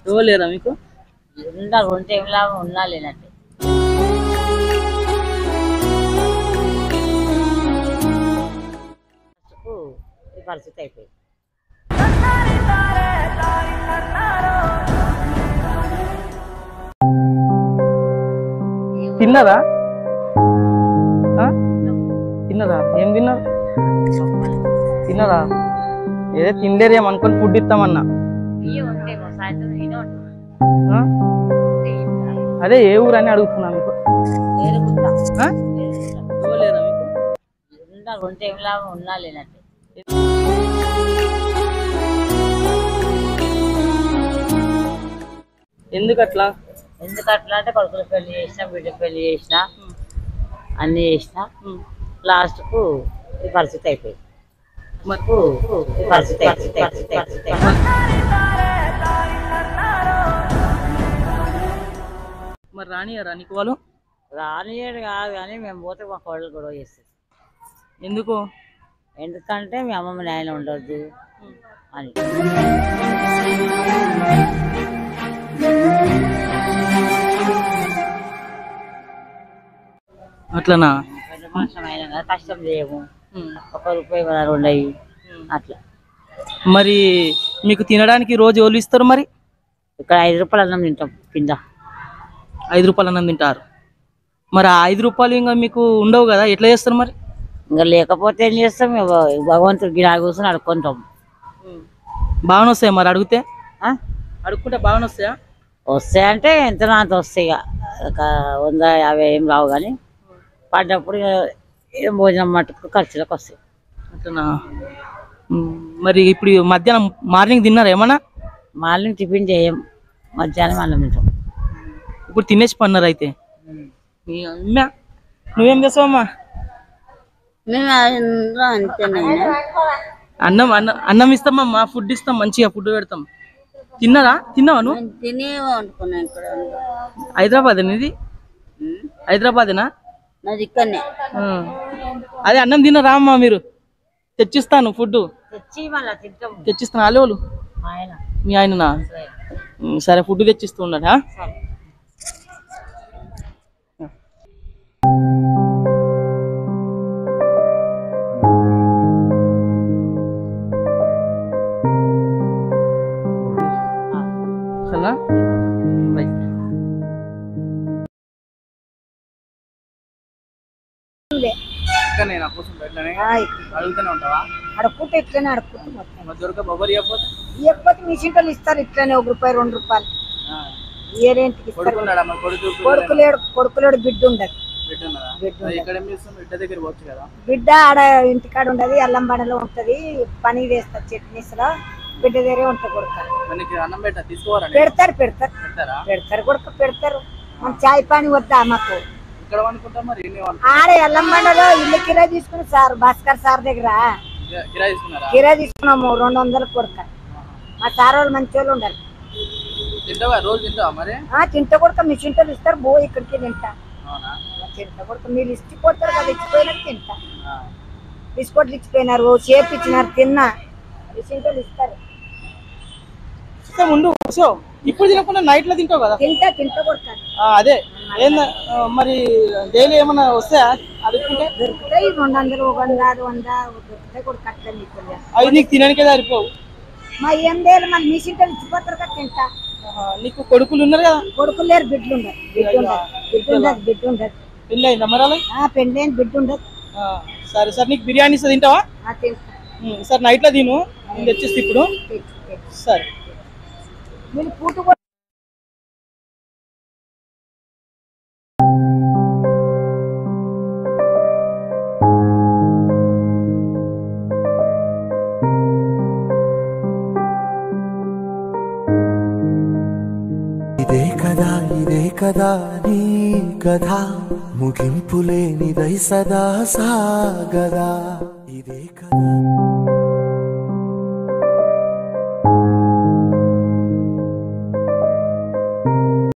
ఎవరు లేరా మీకు ఉండాలి ఉంటే ఏం లాభం ఉన్నా లేనట్టు ఈ పరిస్థితి అయిపోయింది తిన్నారా ఆ? తిన్నారా ఏం తిన్నారు తిన్నారా ఏదో తినలేరేమో అనుకొని ఫుడ్ ఇస్తామన్నా బియ్యం ఉంటే సాయంత్రం ఈయన ఉంటుంది ఆ? అదే ఏ ఊరు అని అడుగుతున్నా మీకు ఏరుకుంటా ఆ? ఎవరు లేరా మీకు ఉండాలి ఉంటే ఏం లాభం ఉన్నా లేనట్టు ఎందుకు అట్లా ఎందుకు అట్లా అంటే కొడుకులు పెళ్లి చేసిన బిడ్డ పెళ్లి చేసిన అన్ని చేసిన లాస్ట్కు ఈ పరిస్థితి అయిపోయింది మరి ఈ పరిస్థితి పరిస్థితి పరిస్థితి పరిస్థితి మరి రానియరా నీకు వాళ్ళు రానియడు కాదు కానీ మేము పోతే మా కోడలు గొడవ చేస్తుంది ఎందుకు ఎందుకంటే మీ అమ్మమ్మ నాయన ఉండొద్దు అని అట్లనా పెద్ద మనుషులం అయినా కదా కష్టం చేయము ఉమ్. ఒక రూపాయి మన రెండవి అట్లా మరి మీకు తినడానికి రోజు ఎవరు ఇస్తారు మరి ఇక్కడ ఐదు రూపాయలు అన్నం తింటాం కింద ఐదు రూపాయలు అన్నం తింటారు మరి ఆ ఐదు రూపాయలు ఇంకా మీకు ఉండవు కదా ఎట్లా చేస్తారు మరి ఇంకా లేకపోతే ఏం చేస్తాం ఇక భగవంతుడు గిరా కూర్చొని అడుక్కుంటాం బాగానే వస్తాయి మరి అడిగితే ఆ? అడుక్కుంటే బాగానే వస్తాయా వస్తాయంటే ఎంత అంత వస్తాయి ఇక ఒక వంద యాభై ఏం రావు కానీ పడ్డప్పుడు ఇక ఏం భోజనం మట్టుకు ఖర్చులకు వస్తాయి అట్లనా ఉమ్, మరి ఇప్పుడు మధ్యాహ్నం మార్నింగ్ తిన్నారా ఏమన్నా మార్నింగ్ టిఫిన్ చేయం మధ్యాహ్నం అన్నం తింటాం ఇప్పుడు తినేసి పన్నారు అయితే మీ అమ్మ నువ్వేం చేస్తావమ్మా మేము అందరం అంతేనైనా అన్నం అన్నం అన్నం ఇస్తామమ్మా ఫుడ్ ఇస్తాం మంచిగా ఫుడ్ పెడతాం తిన్నారా తిన్నావా నువ్వు తినే వండుకున్నాం ఇక్కడ హైదరాబాద్ ఇది హైదరాబాదేనా నాది ఇక్కడనే ఆ. అదే అన్నం తిన్నారా అమ్మా మీరు తెచ్చిస్తాను ఫుడ్ తెచ్చి మళ్ళీ తింటాం తెచ్చిస్తాను అలేవాళ్ళు ఆయన మీ ఆయననా ఉమ్, సరే ఫుడ్ తెచ్చిస్తూ ఉన్నాడు ఆ? సరే సరేనా రైట్ ఇక్కడ నేను కోసం పెట్టలేనే అడుగుతూనే ఉంటావా అడుక్కుంటే ఇట్లనే అడుక్కుంటూ మొత్తం మరి దొరక బొబ్బరి చెప్పకపోతే ఇవ్వకపోతే మీ చింటలు ఇస్తారు ఇట్లనే ఒక రూపాయి రెండు రూపాయలు ఏరేంటికి ఇస్తారు కొడుకున్నాడా మరి కొడుకు కొడుకులేడు కొడుకులేడు బిడ్డ ఉండదు బిడ్డ ఉన్నదా బిడ్డ మరి ఇక్కడ ఏం చేస్తాం బిడ్డ దగ్గర పోవచ్చు కదా బిడ్డ ఆడ ఇంటికాడ ఉండదు అల్లంబడలో ఉంటది పని చేస్తారు చట్నీస్లో బిడ్డ దగ్గరే ఉంటుంది కొడుక మరి నీకు అన్నం పెట్ట తీసుకోవాలని పెడతారు పెడతారు పెడతారా పెడతారు కొడుకు పెడతారు మన చాయ్ పాని వద్దా మాకు ఇక్కడ అనుకుంటా మరి ఎన్ని వాళ్ళు ఆడ ఎల్లంబండలో ఇల్లు కిరాయి తీసుకుని సార్ భాస్కర్ సార్ దగ్గర కిరాయి తీసుకున్నారా కిరాయి తీసుకున్నాము రెండు వందలు కొడుక మా సార్ వాళ్ళు మంచి వాళ్ళు ఉండాలి తింటావా రోజు తింటావా మరి ఆ, తింటా కొడుక మీ చింటలు ఇస్తారు బో ఇక్కడికి తింటా అవునా తింటా కొడుక మీరు ఇచ్చిపోతారు కదా ఇచ్చిపోయినారు తింటా ఆ. బిస్కెట్లు ఇచ్చిపోయినారు చేపి ఇచ్చినారు తిన్నా చింటలు ఇస్తారు ఇస్తే ఉండు సో ఇప్పుడు తినకుండా నైట్ లో తింటావు కదా తింటా తింటా కొడుక ఆ, అదే ఏంద ఆ, మరి డైలీ ఏమన్నా వస్తాయా అడుగుతుంటే దొరుకుతాయి రెండు వందలు ఒక వంద ఆరు వంద దొరుకుతాయి కొడుక అట్లా మీకు అవి నీకు తినడానికే సరిపోవు మా ఏం లేదు మరి మీ చింటలు ఇచ్చిపోతారు కదా తింటా ఆహా, నీకు కొడుకులు ఉన్నారు కదా కొడుకులు లేరు బిడ్డ ఉండదు బిడ్డ ఉండదు బిడ్డ ఉండదు బిడ్డ ఉండదు పెళ్ళి అయిందా మరి అలాగే? ఆ పెళ్ళైన బిడ్డ ఉండదు ఆ సరే సరే నీకు బిర్యానీ ఇస్తే తింటావా ఆ తింటా ఉమ్, సరే నైట్ లో తిను నేను తెచ్చిస్తే ఇప్పుడు తెచ్చు, తెచ్చు. సరే మీరు పూట కూడా ఇదే కదా ఇదే కదా నీ కథ ముగింపు లేనిదై సదా సాగదా ఇదే కదా